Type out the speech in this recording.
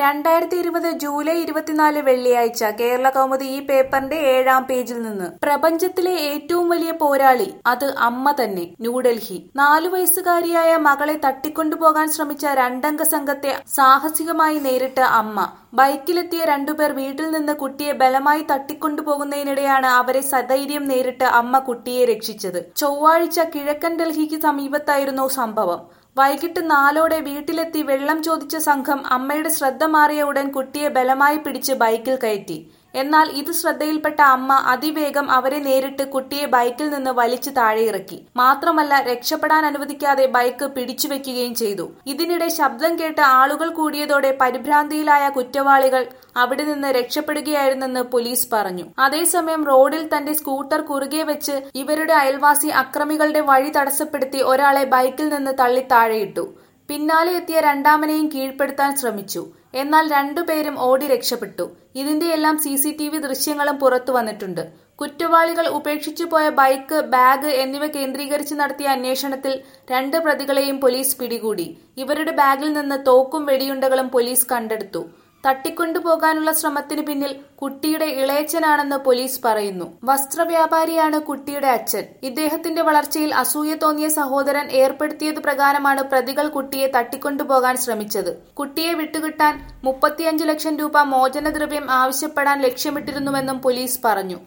രണ്ടായിരത്തി ഇരുപത് ജൂലൈ ഇരുപത്തിനാല് വെള്ളിയാഴ്ച കേരള കൗമുദി ഈ പേപ്പറിന്റെ ഏഴാം പേജിൽ നിന്ന് പ്രപഞ്ചത്തിലെ ഏറ്റവും വലിയ പോരാളി അത് അമ്മ തന്നെ ന്യൂഡൽഹി നാലു വയസ്സുകാരിയായ മകളെ തട്ടിക്കൊണ്ടുപോകാൻ ശ്രമിച്ച രണ്ടംഗ സംഘത്തെ സാഹസികമായി നേരിട്ട അമ്മ ബൈക്കിലെത്തിയ രണ്ടുപേർ വീട്ടിൽ നിന്ന് കുട്ടിയെ ബലമായി തട്ടിക്കൊണ്ടുപോകുന്നതിനിടെയാണ് അവരെ സധൈര്യം നേരിട്ട് അമ്മ കുട്ടിയെ രക്ഷിച്ചത് ചൊവ്വാഴ്ച കിഴക്കൻ ഡൽഹിക്ക് സമീപത്തായിരുന്നു സംഭവം വൈകിട്ട് നാലോടെ വീട്ടിലെത്തി വെള്ളം ചോദിച്ച സംഘം അമ്മയുടെ ശ്രദ്ധ മാറിയ ഉടൻ കുട്ടിയെ ബലമായി പിടിച്ച് ബൈക്കിൽ കയറ്റി എന്നാൽ ഇത് ശ്രദ്ധയിൽപ്പെട്ട അമ്മ അതിവേഗം അവരെ നേരിട്ട് കുട്ടിയെ ബൈക്കിൽ നിന്ന് വലിച്ചു താഴെയിറക്കി മാത്രമല്ല രക്ഷപ്പെടാൻ അനുവദിക്കാതെ ബൈക്ക് പിടിച്ചുവെക്കുകയും ചെയ്തു ഇതിനിടെ ശബ്ദം കേട്ട് ആളുകൾ കൂടിയതോടെ പരിഭ്രാന്തിയിലായ കുറ്റവാളികൾ അവിടെ നിന്ന് രക്ഷപ്പെടുകയായിരുന്നെന്ന് പോലീസ് പറഞ്ഞു അതേസമയം റോഡിൽ തന്റെ സ്കൂട്ടർ കുറുകെ വെച്ച് ഇവരുടെ അയൽവാസി അക്രമികളുടെ വഴി തടസ്സപ്പെടുത്തി ഒരാളെ ബൈക്കിൽ നിന്ന് തള്ളി താഴെയിട്ടു പിന്നാലെ എത്തിയ രണ്ടാമനെയും കീഴ്പ്പെടുത്താൻ ശ്രമിച്ചു എന്നാൽ രണ്ടുപേരും ഓടി രക്ഷപ്പെട്ടു ഇതിന്റെയെല്ലാം സി സി ടി വി ദൃശ്യങ്ങളും പുറത്തു വന്നിട്ടുണ്ട് കുറ്റവാളികൾ ഉപേക്ഷിച്ചു പോയ ബൈക്ക് ബാഗ് എന്നിവ കേന്ദ്രീകരിച്ച് നടത്തിയ അന്വേഷണത്തിൽ രണ്ട് പ്രതികളെയും പോലീസ് പിടികൂടി ഇവരുടെ ബാഗിൽ നിന്ന് തോക്കും വെടിയുണ്ടകളും പോലീസ് കണ്ടെടുത്തു തട്ടിക്കൊണ്ടുപോകാനുള്ള ശ്രമത്തിന് പിന്നിൽ കുട്ടിയുടെ ഇളയച്ചനാണെന്ന് പോലീസ് പറയുന്നു വസ്ത്രവ്യാപാരിയാണ് കുട്ടിയുടെ അച്ഛൻ ഇദ്ദേഹത്തിന്റെ വളർച്ചയിൽ അസൂയ തോന്നിയ സഹോദരൻ ഏർപ്പെടുത്തിയത് പ്രകാരമാണ് പ്രതികൾ കുട്ടിയെ തട്ടിക്കൊണ്ടുപോകാൻ ശ്രമിച്ചത് കുട്ടിയെ വിട്ടുകിട്ടാൻ മുപ്പത്തിയഞ്ച് ലക്ഷം രൂപ മോചനദ്രവ്യം ആവശ്യപ്പെടാൻ ലക്ഷ്യമിട്ടിരുന്നുവെന്നും പോലീസ് പറഞ്ഞു